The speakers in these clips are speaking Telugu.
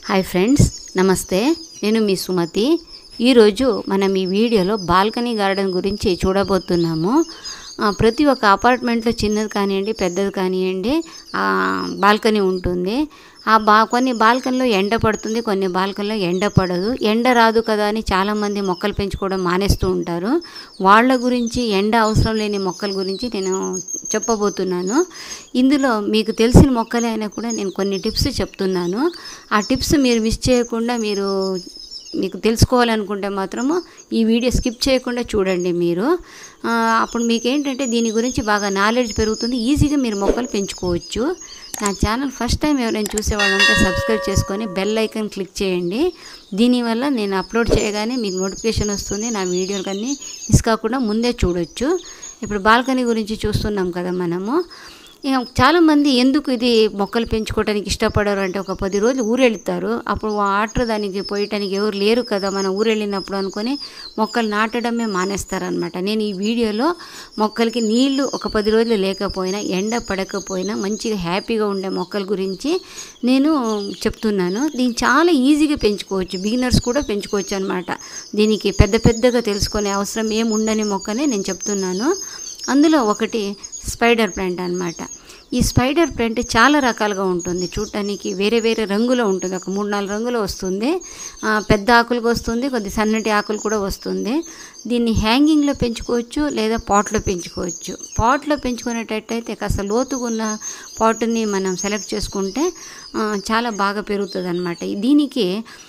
హాయ్ ఫ్రెండ్స్ నమస్తే నేను మీ సుమతి ఈరోజు మనం ఈ వీడియోలో బాల్కనీ గార్డెన్ గురించి చూడబోతున్నాము ఆ, ప్రతి ఒక్క అపార్ట్మెంట్లో చిన్నది కానివ్వండి పెద్దది కానివ్వండి ఆ, బాల్కనీ ఉంటుంది ఆ బా కొన్ని బాల్కనీలో ఎండ పడుతుంది కొన్ని బాల్కనీలో ఎండ పడదు ఎండ రాదు కదా అని చాలామంది మొక్కలు పెంచుకోవడం మానేస్తూ ఉంటారు వాళ్ళ గురించి ఎండ అవసరం లేని మొక్కల గురించి నేను చెప్పబోతున్నాను ఇందులో మీకు తెలిసిన మొక్కలే అయినా కూడా నేను కొన్ని టిప్స్ చెప్తున్నాను ఆ టిప్స్ మీరు మిస్ చేయకుండా మీరు మీకు తెలుసుకోవాలనుకుంటే మాత్రము ఈ వీడియో స్కిప్ చేయకుండా చూడండి మీరు ఆ, అప్పుడు మీకు ఏంటంటే దీని గురించి బాగా నాలెడ్జ్ పెరుగుతుంది ఈజీగా మీరు మొక్కలు పెంచుకోవచ్చు నా ఛానల్ ఫస్ట్ టైం ఎవరైనా చూసేవాళ్ళు ఉంటే సబ్స్క్రైబ్ చేసుకొని బెల్ ఐకాన్ క్లిక్ చేయండి దీనివల్ల నేను అప్లోడ్ చేయగానే మీకు నోటిఫికేషన్ వస్తుంది నా వీడియోలు కానీ మిస్ కాకుండా ముందే చూడొచ్చు ఇప్పుడు బాల్కనీ గురించి చూస్తున్నాం కదా మనము ఇక చాలామంది ఎందుకు ఇది మొక్కలు పెంచుకోవడానికి ఇష్టపడరు అంటే ఒక పది రోజులు ఊరెళ్తారు అప్పుడు వాటర్ దానికి పోయటానికి ఎవరు లేరు కదా మనం ఊరెళ్ళినప్పుడు అనుకొని మొక్కలు నాటడమే మానేస్తారనమాట నేను ఈ వీడియోలో మొక్కలకి నీళ్లు ఒక పది రోజులు లేకపోయినా ఎండ పడకపోయినా మంచిగా హ్యాపీగా ఉండే మొక్కల గురించి నేను చెప్తున్నాను దీన్ని చాలా ఈజీగా పెంచుకోవచ్చు బిగినర్స్ కూడా పెంచుకోవచ్చు అనమాట దీనికి పెద్ద పెద్దగా తెలుసుకునే అవసరం ఏమి ఉండని మొక్కనే నేను చెప్తున్నాను అందులో ఒకటి స్పైడర్ ప్లాంట్ అన్నమాట ఈ స్పైడర్ ప్లాంట్ చాలా రకాలుగా ఉంటుంది చూడటానికి వేరే వేరే రంగులో ఉంటుంది ఒక మూడు నాలుగు రంగులో వస్తుంది ఆ, పెద్ద ఆకులకు వస్తుంది కొద్ది సన్నటి ఆకులు కూడా వస్తుంది దీన్ని హ్యాంగింగ్లో పెంచుకోవచ్చు లేదా పాట్లో పెంచుకోవచ్చు పాట్లో పెంచుకునేటట్టయితే కాస్త లోతుగా ఉన్న పాటుని మనం సెలెక్ట్ చేసుకుంటే ఆ, చాలా బాగా పెరుగుతుంది అనమాట దీనికి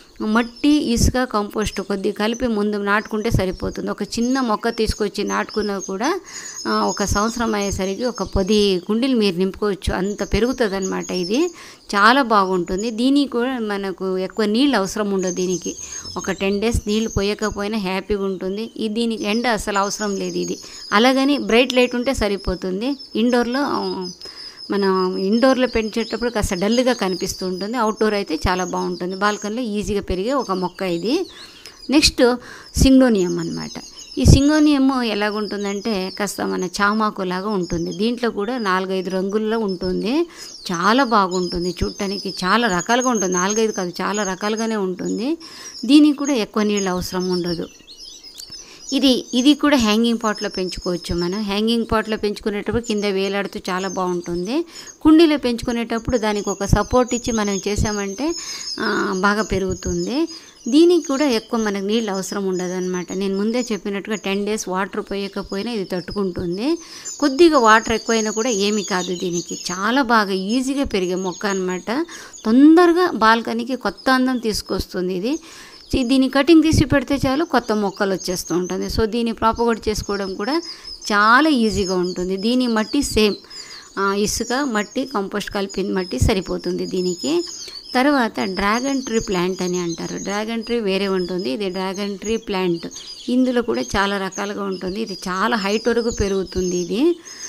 మట్టి ఇసుక కంపోస్ట్ కొద్ది కలిపి ముందు నాటుకుంటే సరిపోతుంది ఒక చిన్న మొక్క తీసుకొచ్చి నాటుకున్నా కూడా ఆ, ఒక సంవత్సరం అయ్యేసరికి ఒక పది కుండీలు మీరు నింపుకోవచ్చు అంత పెరుగుతుంది అనమాట ఇది చాలా బాగుంటుంది దీనికి కూడా మనకు ఎక్కువ నీళ్ళు అవసరం ఉండదు దీనికి ఒక టెన్ డేస్ నీళ్ళు పోయకపోయినా హ్యాపీగా ఉంటుంది ఇది దీనికి ఎండ అసలు అవసరం లేదు ఇది అలాగని బ్రైట్ లైట్ ఉంటే సరిపోతుంది ఇండోర్లో ఆ, మనం ఇండోర్లో పెంచేటప్పుడు కాస్త డల్గా కనిపిస్తూ ఉంటుంది అవుట్డోర్ అయితే చాలా బాగుంటుంది బాల్కనీలో ఈజీగా పెరిగే ఒక మొక్క ఇది నెక్స్ట్ సింగోనియం అన్నమాట ఈ సింగోనియం ఎలాగుంటుందంటే కాస్త మన చామాకు లాగా ఉంటుంది దీంట్లో కూడా నాలుగైదు రంగుల్లో ఉంటుంది చాలా బాగుంటుంది చూడటానికి చాలా రకాలుగా ఉంటుంది నాలుగైదు కాదు చాలా రకాలుగానే ఉంటుంది దీనికి కూడా ఎక్కువ నీళ్ళు అవసరం ఉండదు ఇది ఇది కూడా హ్యాంగింగ్ పాట్లో పెంచుకోవచ్చు మనం హ్యాంగింగ్ పాట్లో పెంచుకునేటప్పుడు కింద వేలాడుతూ చాలా బాగుంటుంది కుండీలో పెంచుకునేటప్పుడు దానికి ఒక సపోర్ట్ ఇచ్చి మనం చేసామంటే ఆ, బాగా పెరుగుతుంది దీనికి కూడా ఎక్కువ మనకు నీళ్ళు అవసరం ఉండదు అనమాట నేను ముందే చెప్పినట్టుగా టెన్ డేస్ వాటర్ పోయకపోయినా ఇది తట్టుకుంటుంది కొద్దిగా వాటర్ ఎక్కువైనా కూడా ఏమీ కాదు దీనికి చాలా బాగా ఈజీగా పెరిగే మొక్క అనమాట తొందరగా బాల్కనీకి కొత్త అందం తీసుకొస్తుంది ఇది చి- దీని కటింగ్ తీసి పెడితే చాలు కొత్త మొక్కలు వచ్చేస్తూ ఉంటుంది సో దీన్ని ప్రాపగేట్ చేసుకోవడం కూడా చాలా ఈజీగా ఉంటుంది దీని మట్టి సేమ్ ఆ, ఇసుక మట్టి కంపోస్ట్ కలిపిన మట్టి సరిపోతుంది దీనికి తర్వాత డ్రాగన్ ట్రీ ప్లాంట్ అని అంటారు డ్రాగన్ ట్రీ వేరే ఉంటుంది ఇది డ్రాగన్ ట్రీ ప్లాంట్ ఇందులో కూడా చాలా రకాలుగా ఉంటుంది ఇది చాలా హైట్ వరకు పెరుగుతుంది ఇది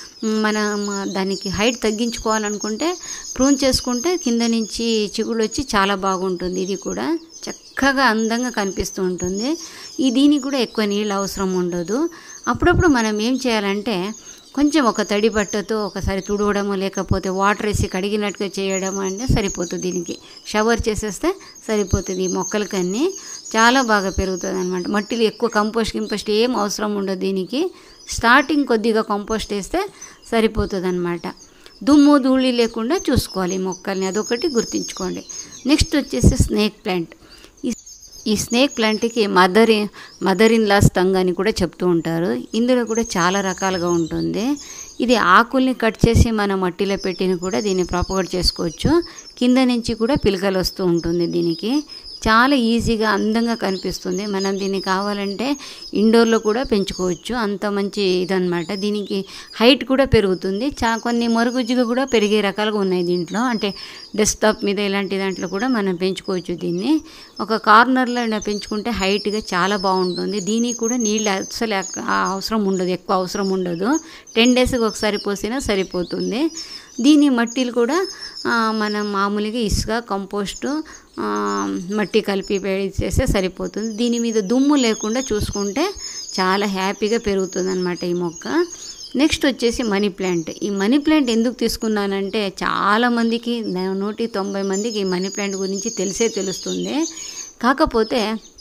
మనం దానికి హైట్ తగ్గించుకోవాలనుకుంటే ప్రూన్ చేసుకుంటే కింద నుంచి చిగుళ్ళు వచ్చి చాలా బాగుంటుంది ఇది కూడా చక్కగా అందంగా కనిపిస్తూ ఉంటుంది ఈ దీనికి కూడా ఎక్కువ నీళ్ళు అవసరం ఉండదు అప్పుడప్పుడు మనం ఏం చేయాలంటే కొంచెం ఒక తడి బట్టతో ఒకసారి తుడవడము లేకపోతే వాటర్ వేసి కడిగినట్టుగా చేయడం అంటే సరిపోతుంది దీనికి షవర్ చేసేస్తే సరిపోతుంది ఈ మొక్కలకన్నీ చాలా బాగా పెరుగుతుంది అనమాట మట్టిలో ఎక్కువ కంపోస్ట్ గింపోస్ట్ ఏం అవసరం ఉండదు దీనికి స్టార్టింగ్ కొద్దిగా కంపోస్ట్ వేస్తే సరిపోతుంది అనమాట దుమ్ము ధూళి లేకుండా చూసుకోవాలి ఈ మొక్కల్ని అదొకటి గుర్తుంచుకోండి నెక్స్ట్ వచ్చేసి స్నేక్ ప్లాంట్ ఈ ఈ స్నేక్ ప్లాంట్కి mother mother in law's tongue అని కూడా చెప్తూ ఉంటారు ఇందులో కూడా చాలా రకాలుగా ఉంటుంది ఇది ఆకుల్ని కట్ చేసి మన మట్టిలో పెట్టిన కూడా దీన్ని ప్రాపగేట్ చేసుకోవచ్చు కింద నుంచి కూడా పిలకలు వస్తూ ఉంటుంది దీనికి చాలా ఈజీగా అందంగా కనిపిస్తుంది మనం దీన్ని కావాలంటే ఇండోర్లో కూడా పెంచుకోవచ్చు అంత మంచి ఇదనమాట దీనికి హైట్ కూడా పెరుగుతుంది చా కొన్ని మరుగుజ్జుగా కూడా పెరిగే రకాలుగా ఉన్నాయి దీంట్లో అంటే డెస్క్టాప్ మీద ఇలాంటి దాంట్లో కూడా మనం పెంచుకోవచ్చు దీన్ని ఒక కార్నర్లో ఇలా పెంచుకుంటే హైట్గా చాలా బాగుంటుంది దీనికి కూడా నీళ్ళు అసలు ఎక్క- ఆ అవసరం ఉండదు ఎక్కువ అవసరం ఉండదు టెన్ డేస్కి ఒకసారి పోసినా సరిపోతుంది దీని మట్టిలు కూడా ఆ, మనం మామూలుగా ఇసుక కంపోస్టు ఆ, మట్టి కలిపి చేస్తే సరిపోతుంది దీని మీద దుమ్ము లేకుండా చూసుకుంటే చాలా హ్యాపీగా పెరుగుతుంది అనమాట ఈ మొక్క నెక్స్ట్ వచ్చేసి మనీ ప్లాంట్ ఈ మనీ ప్లాంట్ ఎందుకు తీసుకున్నానంటే చాలామందికి నూటి తొంభై మందికి ఈ మనీ ప్లాంట్ గురించి తెలిసే తెలుస్తుంది కాకపోతే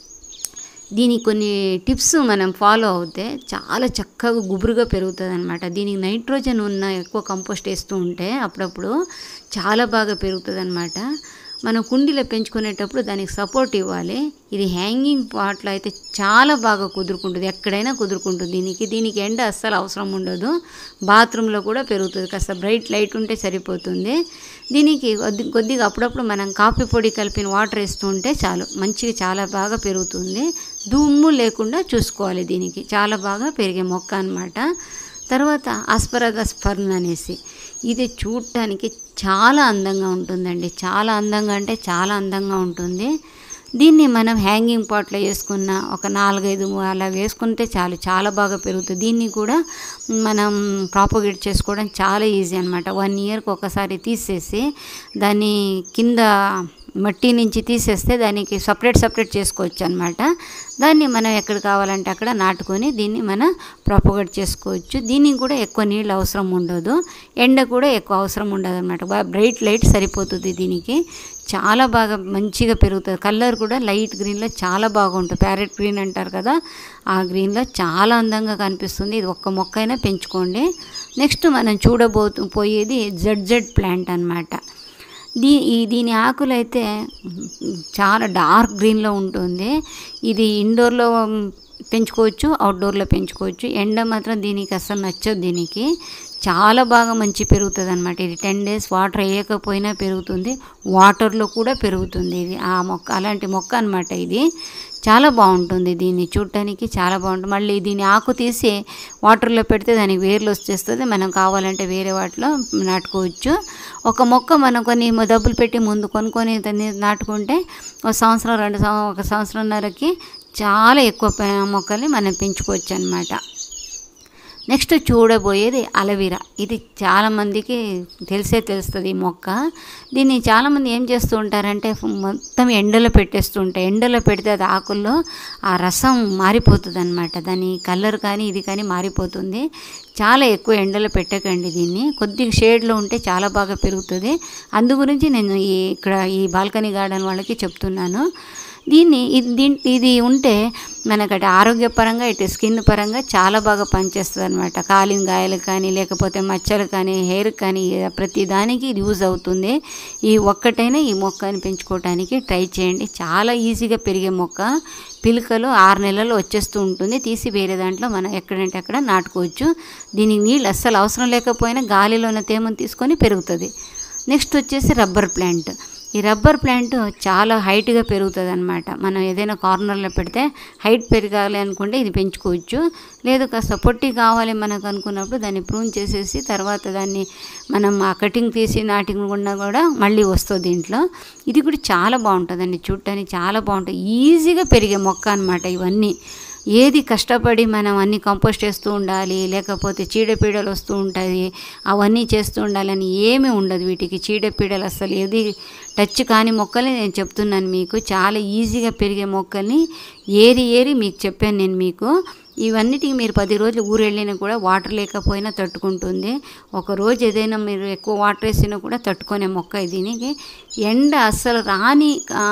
దీనికి కొన్ని టిప్స్ మనం ఫాలో అవుతే చాలా చక్కగా గుబురుగా పెరుగుతుంది అనమాట దీనికి నైట్రోజన్ ఉన్న ఎక్కువ కంపోస్ట్ వేస్తూ ఉంటే అప్పుడప్పుడు చాలా బాగా పెరుగుతుంది అనమాట మనం కుండీలో పెంచుకునేటప్పుడు దానికి సపోర్ట్ ఇవ్వాలి ఇది హ్యాంగింగ్ పాట్లో అయితే చాలా బాగా కుదురుకుంటుంది ఎక్కడైనా కుదురుకుంటుంది దీనికి దీనికి ఎండ అస్సలు అవసరం ఉండదు బాత్రూంలో కూడా పెరుగుతుంది కాస్త బ్రైట్ లైట్ ఉంటే సరిపోతుంది దీనికి కొద్ది కొద్దిగా అప్పుడప్పుడు మనం కాఫీ పొడి కలిపిన వాటర్ వేస్తూ ఉంటే చాలు మంచిగా చాలా బాగా పెరుగుతుంది దుమ్ము లేకుండా చూసుకోవాలి దీనికి చాలా బాగా పెరిగే మొక్క అనమాట తర్వాత ఆస్పరాగస్ ఫర్న్ అనేసి ఇది చూడటానికి చాలా అందంగా ఉంటుందండి చాలా అందంగా అంటే చాలా అందంగా ఉంటుంది దీన్ని మనం హ్యాంగింగ్ పాట్లో వేసుకున్న ఒక నాలుగైదు అలా వేసుకుంటే చాలు చాలా బాగా పెరుగుతుంది దీన్ని కూడా మనం ప్రాపగేట్ చేసుకోవడం చాలా ఈజీ అనమాట వన్ ఇయర్కి ఒకసారి తీసేసి దాన్ని కింద మట్టి నుంచి తీసేస్తే దానికి సపరేట్ సపరేట్ చేసుకోవచ్చు అనమాట దాన్ని మనం ఎక్కడ కావాలంటే అక్కడ నాటుకొని దీన్ని మనం ప్రొపగేట్ చేసుకోవచ్చు దీనికి కూడా ఎక్కువ నీళ్ళు అవసరం ఉండదు ఎండ కూడా ఎక్కువ అవసరం ఉండదు అనమాట బాగా బ్రైట్ లైట్ సరిపోతుంది దీనికి చాలా బాగా మంచిగా పెరుగుతుంది కలర్ కూడా లైట్ గ్రీన్లో చాలా బాగుంటుంది ప్యారెట్ గ్రీన్ అంటారు కదా ఆ గ్రీన్లో చాలా అందంగా కనిపిస్తుంది ఇది ఒక్క మొక్క అయినా పెంచుకోండి నెక్స్ట్ మనం చూడబోతు పోయేది జెడ్ జెడ్ ప్లాంట్ అనమాట దీ ఈ దీని ఆకులు అయితే చాలా డార్క్ గ్రీన్లో ఉంటుంది ఇది ఇండోర్లో పెంచుకోవచ్చు అవుట్డోర్లో పెంచుకోవచ్చు ఎండ మాత్రం దీనికి అసలు నచ్చదు దీనికి చాలా బాగా మంచి పెరుగుతుంది అనమాట ఇది టెన్ డేస్ వాటర్ వేయకపోయినా పెరుగుతుంది వాటర్లో కూడా పెరుగుతుంది ఇది ఆ మొక్క అలాంటి మొక్క అనమాట ఇది చాలా బాగుంటుంది దీన్ని చూడటానికి చాలా బాగుంటుంది మళ్ళీ దీని ఆకు తీసి వాటర్లో పెడితే దానికి వేర్లు వచ్చేస్తుంది మనం కావాలంటే వేరే వాటిలో నాటుకోవచ్చు ఒక మొక్క మనం కొన్ని డబ్బులు పెట్టి ముందు కొనుక్కొని దాన్ని నాటుకుంటే ఒక సంవత్సరం రెండు సంవ ఒక సంవత్సరంన్నరకి చాలా ఎక్కువ ప- మొక్కల్ని మనం పెంచుకోవచ్చు అనమాట నెక్స్ట్ చూడబోయేది అలవీరా ఇది చాలామందికి తెలిసే తెలుస్తుంది ఈ మొక్క దీన్ని చాలామంది ఏం చేస్తూ ఉంటారంటే మొత్తం ఎండలో పెట్టేస్తూ ఉంటారు ఎండలో పెడితే అది ఆకుల్లో ఆ రసం మారిపోతుంది అనమాట దాని కలర్ కానీ ఇది కానీ మారిపోతుంది చాలా ఎక్కువ ఎండలో పెట్టకండి దీన్ని కొద్దిగా షేడ్లో ఉంటే చాలా బాగా పెరుగుతుంది అందు గురించి నేను ఈ ఇక్కడ ఈ బాల్కనీ గార్డెన్ వాళ్ళకి చెప్తున్నాను దీన్ని ఇది దీన్ ఇది ఉంటే మనకటి ఆరోగ్యపరంగా ఇటు స్కిన్ పరంగా చాలా బాగా పనిచేస్తుంది అనమాట కాలిన గాయాలు కానీ లేకపోతే మచ్చలు కానీ హెయిర్ కానీ ప్రతి దానికి ఇది యూజ్ అవుతుంది ఈ ఒక్కటైనా ఈ మొక్కని పెంచుకోవడానికి ట్రై చేయండి చాలా ఈజీగా పెరిగే మొక్క పిలకలు ఆరు నెలలు వచ్చేస్తూ ఉంటుంది తీసి వేరే దాంట్లో మనం ఎక్కడంటే అక్కడ నాటుకోవచ్చు దీనికి నీళ్ళు అస్సలు అవసరం లేకపోయినా గాలిలో ఉన్న తేమను తీసుకొని పెరుగుతుంది నెక్స్ట్ వచ్చేసి రబ్బర్ ప్లాంట్ ఈ రబ్బర్ ప్లాంట్ చాలా హైట్గా పెరుగుతుంది అనమాట మనం ఏదైనా కార్నర్లో పెడితే హైట్ పెరగాలి అనుకుంటే ఇది పెంచుకోవచ్చు లేదు కాస్త పొట్టి కావాలి మనకు అనుకున్నప్పుడు దాన్ని ప్రూన్ చేసేసి తర్వాత దాన్ని మనం ఆ కటింగ్ తీసి నాటికుండా కూడా మళ్ళీ వస్తుంది దీంట్లో ఇది కూడా చాలా బాగుంటుందండి చూడటానికి చాలా బాగుంటుంది ఈజీగా పెరిగే మొక్క అనమాట ఇవన్నీ ఏది కష్టపడి మనం అన్ని కంపోస్ట్ చేస్తూ ఉండాలి లేకపోతే చీడపీడలు వస్తూ ఉంటాయి అవన్నీ చేస్తూ ఉండాలని ఏమీ ఉండదు వీటికి చీడపీడలు అసలు ఏది టచ్ కాని మొక్కల్ని నేను చెప్తున్నాను మీకు చాలా ఈజీగా పెరిగే మొక్కల్ని ఏరి ఏరి మీకు చెప్పాను నేను మీకు ఇవన్నిటికి మీరు పది రోజులు ఊరు వెళ్ళినా కూడా వాటర్ లేకపోయినా తట్టుకుంటుంది ఒక రోజు ఏదైనా మీరు ఎక్కువ వాటర్ వేసినా కూడా తట్టుకునే మొక్క దీనికి ఎండ అస్సలు రాని ఆ,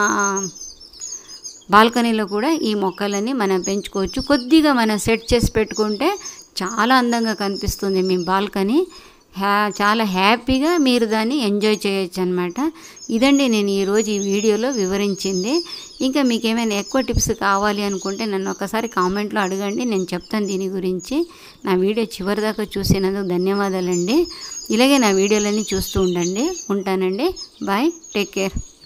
బాల్కనీలో కూడా ఈ మొక్కలని మనం పెంచుకోవచ్చు కొద్దిగా మనం సెట్ చేసి పెట్టుకుంటే చాలా అందంగా కనిపిస్తుంది మీ బాల్కనీ హ్యా చాలా హ్యాపీగా మీరు దాన్ని ఎంజాయ్ చేయొచ్చు అనమాట ఇదండి నేను ఈరోజు ఈ వీడియోలో వివరించింది ఇంకా మీకు ఏమైనా ఎక్కువ టిప్స్ కావాలి అనుకుంటే నన్ను ఒకసారి కామెంట్లో అడగండి నేను చెప్తాను దీని గురించి నా వీడియో చివరిదాకా చూసినందుకు ధన్యవాదాలండి ఇలాగే నా వీడియోలన్నీ చూస్తూ ఉండండి ఉంటానండి బాయ్ టేక్ కేర్